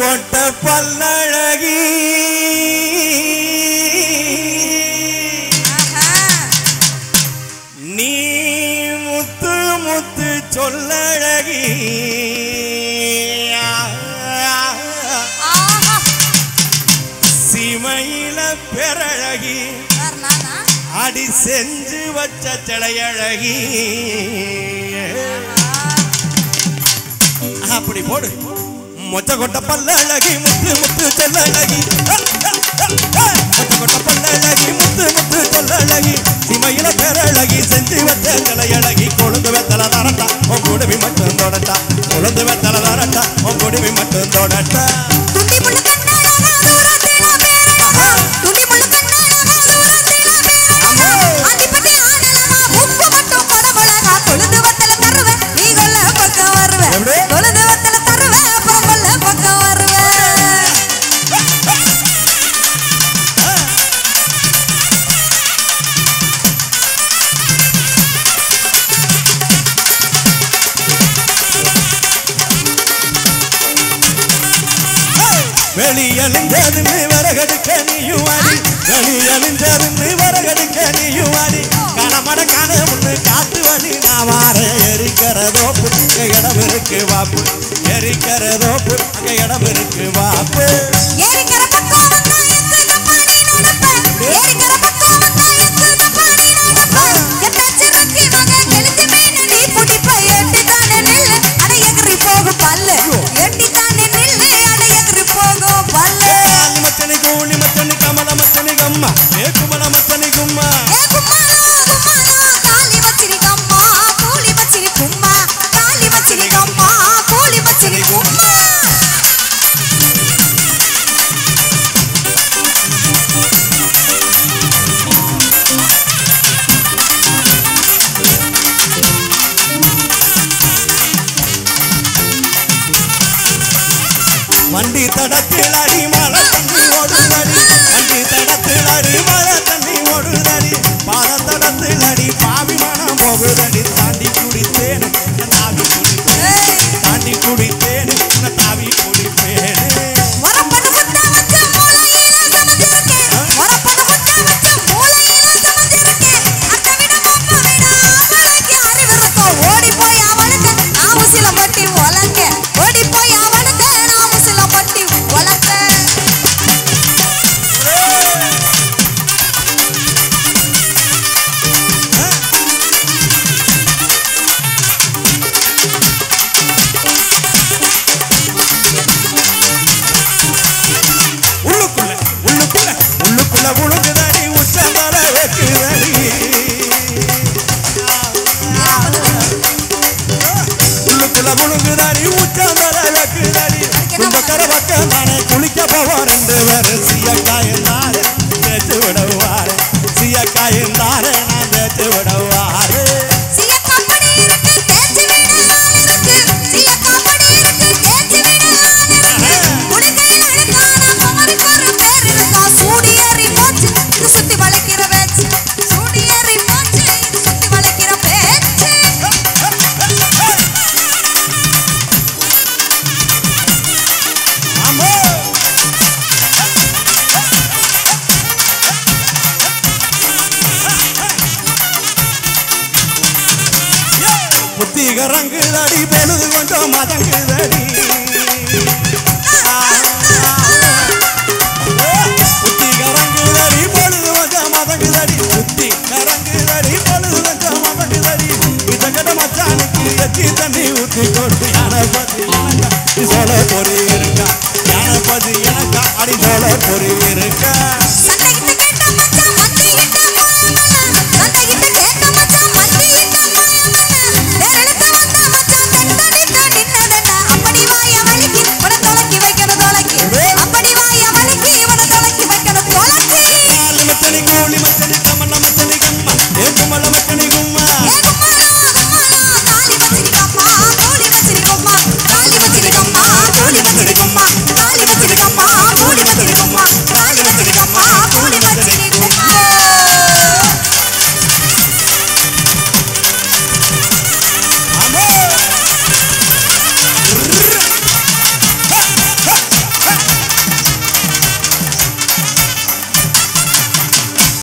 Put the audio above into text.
கொட்ட பல்லழகி நீ முத்து முத்து சொல்லழகி சிமையில பெறழகி அடி செஞ்சு வச்ச சிலையழகி அப்படி போடு மொச்ச கொட்ட பல்லழகி முத்து முத்து சொல்லழகி மொச்ச கொட்ட பல்லழகி முத்து முத்து சொல்லழகி சிமையில பெறழகி செஞ்சு வச்ச சிலையழகி கொழுந்து வெத்தல தரட்டா உன் குடுமி மட்டும் தொடட்டா கொழுந்து வெத்தல தரட்டா உன் குடுமி மட்டும் தொடட்டா வெளியலிஞ்சதுன்னு வரகடுக்க நீயும் ஆடி வெளியலிஞ்சதுன்னு வரகடுக்க நீயும் ஆடி கணமட கணமுன்னு காத்து வழி நான் வார எரிக்கிறதோப்பு அங்க இடம் இருக்கு வாப்பு எரிக்கிறதோப்பு அங்க இடம் இருக்கு வாப்பு ஏறிக்கிற பக்கம் வந்தா எக்குது பாடி நடப்பேன் ஏறிக்கிற பக்கம் வந்தா எக்குது பாடி நடப்பேன் எட்டாச்சு ரக்கி மக கெளுத்தி மீன் நீ புடிப்ப எட்டி தானே நில்லு அட எகிரி போகும் பல்லு எட்டி தானே நில்லு அட எகிரி போகும் பல்லு காலி மச்சனி கூலி மச்சனி கமல மச்சனி கம்மா ஏ குமல மச்சனி கும்மா ஏ கும்மாளா கும்மாளா காலி வச்சிரி கம்மா கூலி வச்சிரி கும்மா காலி வச்சிரி கம்மா கூலி வச்சிரி கும்மா வண்டி தடத்தில் அடி மழை தண்ணி ஓடுதடி வண்டி தடத்தில் அடி மழை தண்ணி ஓடுதடி பாத தடத்தில் அடி பாவி மனம் போகுதடி தாண்டி குடித்தேன் தாவி குடித்தேன் தாண்டி குடித்தேன் தாவி குடித்தேன் வரப்பன முட்டை வச்ச மூளையில சமைச்சிருக்கேன் வரப்பன முட்டை வச்ச மூளையில சமைச்சிருக்கேன் அத்தை விட மொப்ப விட அவளுக்கு அறிவு இருக்கும் ஓடி போய் அவளுக்கு நான் உசில பட்டி உலங்க ஓடி போய் அவளுக்கு நான் உசில பட்டி உலங்க உள்ளுக்குள்ள உள்ளுக்குள்ள உள்ளுக்குள்ள உழுகுதடி உச்சந்தர வைக்குதடி உள்ளுக்குள்ள உழுகுதடி உச்சந்தர வைக்குதடி கும்பக்கர பக்கம் தானே குளிக்க போவோம் ரெண்டு பேரும் சீயக்காயும் தானே தேய்ச்சி விடுவாரு சீயக்காயும் தானே நான் தேய்ச்சி விடுவாரு சீயக்காப்படி இருக்கு தேய்ச்சி விட ஆள் இருக்கு சீயக்காப்படி இருக்கு தேய்ச்சி விட ஆள் இருக்கு குடிக்கையில் அழுக்கான குமரிக்கு ஒரு பேர் இருக்கா சூடியேறி போச்சு இது சுத்தி வளைக்கிற பேச்சு சூடியேறி போச்சு இது சுத்தி வளைக்கிற பேச்சு ஆமா புத்தி கரங்குதடி பொழுது கொஞ்சம் மதங்குதடி புத்தி கரங்குதடி பொழுது கொஞ்சம் மதங்குதடி புத்தி கரங்குதடி பொழுது கொஞ்சம் மதங்குதடி இதங்கட மச்சானுக்கு எச்சி தண்ணி ஊத்தி கொண்டு யானபதி எனக்கா நீ சொல்ல பொறி இருக்கா யானபதி எனக்கா அடி சொல்ல பொறி இருக்கா சண்டைகிட்ட கேட்ட மச்சான் மந்திகிட்ட மாயமல்ல சண்டைகிட்ட கேட்ட மச்சான் மந்திகிட்ட மாயமல்ல வேறெழுத்து வந்த மச்சான் தட்டடித்து நின்னதென்ன அப்படி வாய வலிக்கு உன தொலைக்கி வைக்கணும் தொலைக்கி அப்படி வாய வலிக்கு உன தொலைக்கி வைக்கணும் தொலைக்கி காலி மச்சனி கூலி மச்சனி